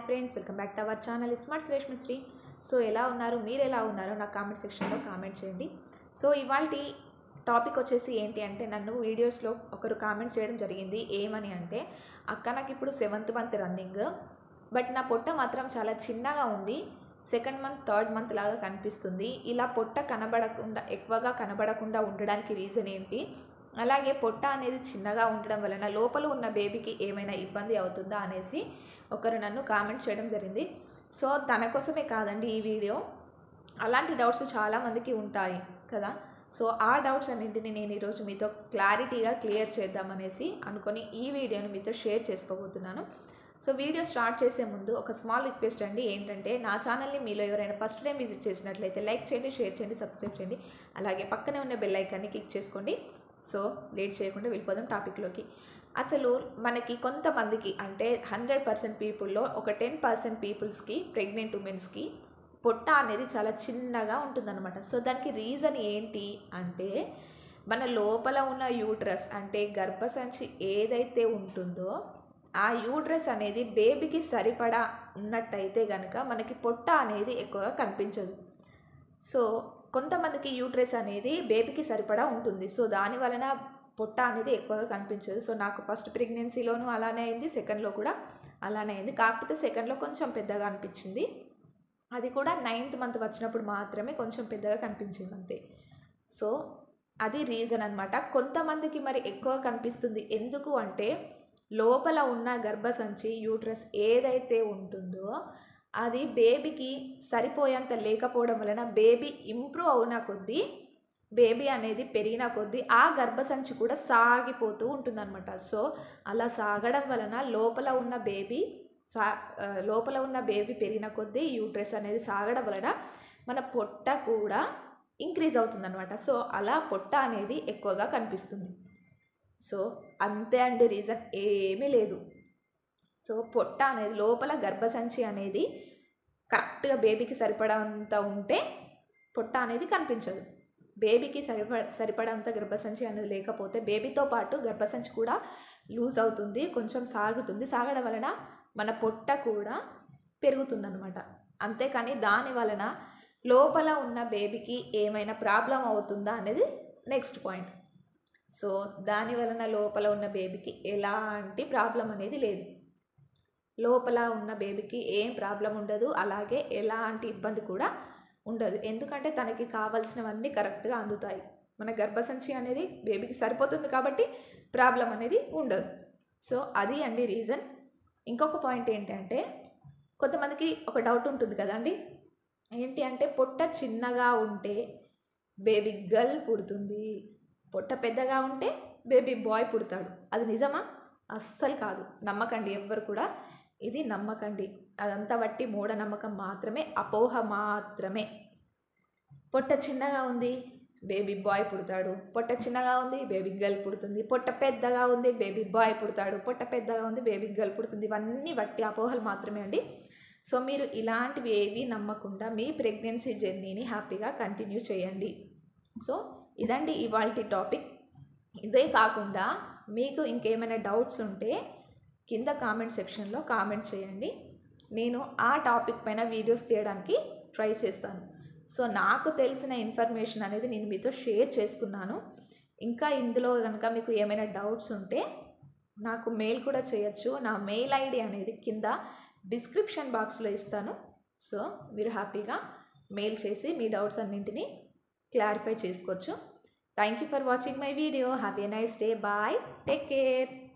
friends welcome back to our channel smart Suresh Mistri so ఎలా ఉన్నారు మీరు ఎలా ఉన్నారో నాకు కామెంట్ సెక్షన్లో కామెంట్ చేయండి సో ఇవాళ టాపిక్ వచ్చేసి ఏంటి అంటే నన్ను వీడియోస్లో ఒకరు కామెంట్ చేయడం జరిగింది ఏమని అంటే అక్క నాకు ఇప్పుడు సెవెంత్ మంత్ రన్నింగ్ బట్ నా పొట్ట మాత్రం చాలా చిన్నగా ఉంది సెకండ్ మంత్ థర్డ్ మంత్ లాగా కనిపిస్తుంది ఇలా పొట్ట కనబడకుండా ఎక్కువగా కనబడకుండా ఉండడానికి రీజన్ ఏంటి అలాగే పొట్ట అనేది చిన్నగా ఉండడం వలన లోపల ఉన్న బేబీకి ఏమైనా ఇబ్బంది అవుతుందా అనేసి ఒకరు నన్ను కామెంట్ చేయడం జరిగింది సో తన కోసమే కాదండి ఈ వీడియో అలాంటి డౌట్స్ చాలామందికి ఉంటాయి కదా సో ఆ డౌట్స్ అన్నింటిని నేను ఈరోజు మీతో క్లారిటీగా క్లియర్ చేద్దామనేసి అనుకొని ఈ వీడియోని మీతో షేర్ చేసుకోబోతున్నాను సో వీడియో స్టార్ట్ చేసే ముందు ఒక స్మాల్ రిక్వెస్ట్ అండి ఏంటంటే నా ఛానల్ని మీలో ఎవరైనా ఫస్ట్ టైం విజిట్ చేసినట్లయితే లైక్ చేయండి షేర్ చేయండి సబ్స్క్రైబ్ చేయండి అలాగే పక్కనే ఉన్న బెల్ ఐకాన్ని క్లిక్ చేసుకోండి సో లేట్ చేయకుండా వెళ్ళిపోదాం టాపిక్లోకి అసలు మనకి కొంతమందికి అంటే హండ్రెడ్ పర్సెంట్ పీపుల్లో ఒక టెన్ పర్సెంట్ పీపుల్స్కి ప్రెగ్నెంట్ ఉమెన్స్కి పొట్ట అనేది చాలా చిన్నగా ఉంటుందన్నమాట సో దానికి రీజన్ ఏంటి అంటే మన లోపల ఉన్న యూట్రస్ అంటే గర్భసంచి ఏదైతే ఉంటుందో ఆ యూట్రస్ అనేది బేబీకి సరిపడా ఉన్నట్టయితే కనుక మనకి పొట్ట అనేది ఎక్కువగా కనిపించదు సో కొంతమందికి యూట్రస్ అనేది బేబీకి సరిపడా ఉంటుంది సో దాని వలన పొట్ట అనేది ఎక్కువగా కనిపించదు సో నాకు ఫస్ట్ ప్రెగ్నెన్సీలోనూ అలానే అయింది సెకండ్లో కూడా అలానే అయింది కాకపోతే సెకండ్లో కొంచెం పెద్దగా అనిపించింది అది కూడా నైన్త్ మంత్ వచ్చినప్పుడు మాత్రమే కొంచెం పెద్దగా కనిపించింది అంతే సో అది రీజన్ అనమాట కొంతమందికి మరి ఎక్కువ కనిపిస్తుంది ఎందుకు అంటే లోపల ఉన్న గర్భసంచి యూట్రస్ ఏదైతే ఉంటుందో అది బేబీకి సరిపోయేంత లేకపోవడం వలన బేబీ ఇంప్రూవ్ అవున కొద్దీ బేబీ అనేది పెరిగిన కొద్దీ ఆ గర్భసంచి కూడా సాగిపోతూ ఉంటుందన్నమాట సో అలా సాగడం వలన లోపల ఉన్న బేబీ సా లోపల ఉన్న బేబీ పెరిగిన కొద్దీ యూట్రస్ అనేది సాగడం వలన మన పొట్ట కూడా ఇంక్రీజ్ అవుతుందన్నమాట సో అలా పొట్ట అనేది ఎక్కువగా కనిపిస్తుంది సో అంతే అండి రీజన్ ఏమీ లేదు సో పొట్ట అనేది లోపల గర్భసంచి అనేది కరెక్ట్గా బేబీకి సరిపడంత ఉంటే పొట్ట అనేది కనిపించదు బేబీకి సరిపడ సరిపడంత గర్భసంచి అనేది లేకపోతే బేబీతో పాటు గర్భసంచి కూడా లూజ్ అవుతుంది కొంచెం సాగుతుంది సాగడం వలన మన పొట్ట కూడా పెరుగుతుందన్నమాట అంతేకాని దాని వలన లోపల ఉన్న బేబీకి ఏమైనా ప్రాబ్లం అవుతుందా అనేది నెక్స్ట్ పాయింట్ సో దాని వలన లోపల ఉన్న బేబీకి ఎలాంటి ప్రాబ్లం అనేది లేదు లోపల ఉన్న బేబీకి ఏం ప్రాబ్లం ఉండదు అలాగే ఎలాంటి ఇబ్బంది కూడా ఉండదు ఎందుకంటే తనకి కావాల్సినవన్నీ కరెక్ట్గా అందుతాయి మన గర్భసంచి అనేది బేబీకి సరిపోతుంది కాబట్టి ప్రాబ్లం అనేది ఉండదు సో అది అండి రీజన్ ఇంకొక పాయింట్ ఏంటంటే కొంతమందికి ఒక డౌట్ ఉంటుంది కదండి ఏంటి అంటే పొట్ట చిన్నగా ఉంటే బేబీ గర్ల్ పుడుతుంది పొట్ట పెద్దగా ఉంటే బేబీ బాయ్ పుడతాడు అది నిజమా అస్సలు కాదు నమ్మకండి ఎవ్వరు కూడా ఇది నమ్మకండి అదంతా బట్టి మూఢనమ్మకం మాత్రమే అపోహ మాత్రమే పొట్ట చిన్నగా ఉంది బేబీ బాయ్ పుడతాడు పొట్ట చిన్నగా ఉంది బేబీ గర్ల్ పుడుతుంది పొట్ట పెద్దగా ఉంది బేబీ బాయ్ పుడతాడు పొట్ట పెద్దగా ఉంది బేబీ గర్ల్ పుడుతుంది ఇవన్నీ బట్టి అపోహలు మాత్రమే అండి సో మీరు ఇలాంటివి ఏవి నమ్మకుండా మీ ప్రెగ్నెన్సీ జర్నీని హ్యాపీగా కంటిన్యూ చేయండి సో ఇదండి ఇవాళ టాపిక్ ఇదే కాకుండా మీకు ఇంకేమైనా డౌట్స్ ఉంటే కింద కామెంట్ సెక్షన్లో కామెంట్ చేయండి నేను ఆ టాపిక్ పైన వీడియోస్ తీయడానికి ట్రై చేస్తాను సో నాకు తెలిసిన ఇన్ఫర్మేషన్ అనేది నేను మీతో షేర్ చేసుకున్నాను ఇంకా ఇందులో కనుక మీకు ఏమైనా డౌట్స్ ఉంటే నాకు మెయిల్ కూడా చేయొచ్చు నా మెయిల్ ఐడి అనేది కింద డిస్క్రిప్షన్ బాక్స్లో ఇస్తాను సో మీరు హ్యాపీగా మెయిల్ చేసి మీ డౌట్స్ అన్నింటినీ క్లారిఫై చేసుకోవచ్చు thank you for watching my video happy nice day bye take care